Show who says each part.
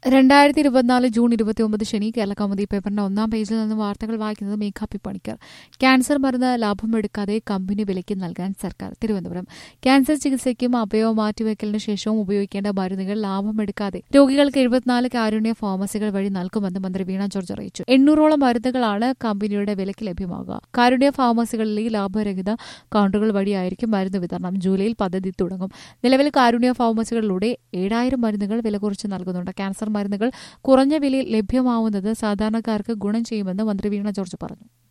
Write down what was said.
Speaker 1: രണ്ടായിരത്തി ഇരുപത്തിനാല് ജൂൺ ഇരുപത്തിയൊമ്പത് ശനി കേരള കൗമുദി പേപ്പറിന്റെ ഒന്നാം പേജിൽ നിന്ന് വാർത്തകൾ വായിക്കുന്നത് മേഘ പി പണിക്കർ ക്യാൻസർ മരുന്ന് ലാഭമെടുക്കാതെ കമ്പനി വിലയ്ക്ക് നൽകാൻ സർക്കാർ തിരുവനന്തപുരം ക്യാൻസർ ചികിത്സയ്ക്കും അവയവ മാറ്റിവെക്കലിന് ശേഷവും ഉപയോഗിക്കേണ്ട മരുന്നുകൾ ലാഭമെടുക്കാതെ രോഗികൾക്ക് എഴുപത്തിനാല് കാരുണ്യ ഫാർമസികൾ വഴി നൽകുമെന്ന് മന്ത്രി വീണ ജോർജ് അറിയിച്ചു എണ്ണൂറോളം മരുന്നുകളാണ് കമ്പനിയുടെ വിലയ്ക്ക് ലഭ്യമാകുക കാരുണ്യ ഫാർമസികളിലെ ലാഭരഹിത കൗണ്ടറുകൾ വഴിയായിരിക്കും മരുന്ന് വിതരണം ജൂലൈയിൽ പദ്ധതി തുടങ്ങും നിലവിൽ കാരുണ്യ ഫാർമസികളിലൂടെ ഏഴായിരം മരുന്നുകൾ വില കുറച്ച് നൽകുന്നുണ്ട് ക്യാൻസർ മരുന്നുകൾ കുറഞ്ഞ വിലയിൽ ലഭ്യമാവുന്നത് സാധാരണക്കാർക്ക് ഗുണം ചെയ്യുമെന്ന് മന്ത്രി വീണ ജോർജ് പറഞ്ഞു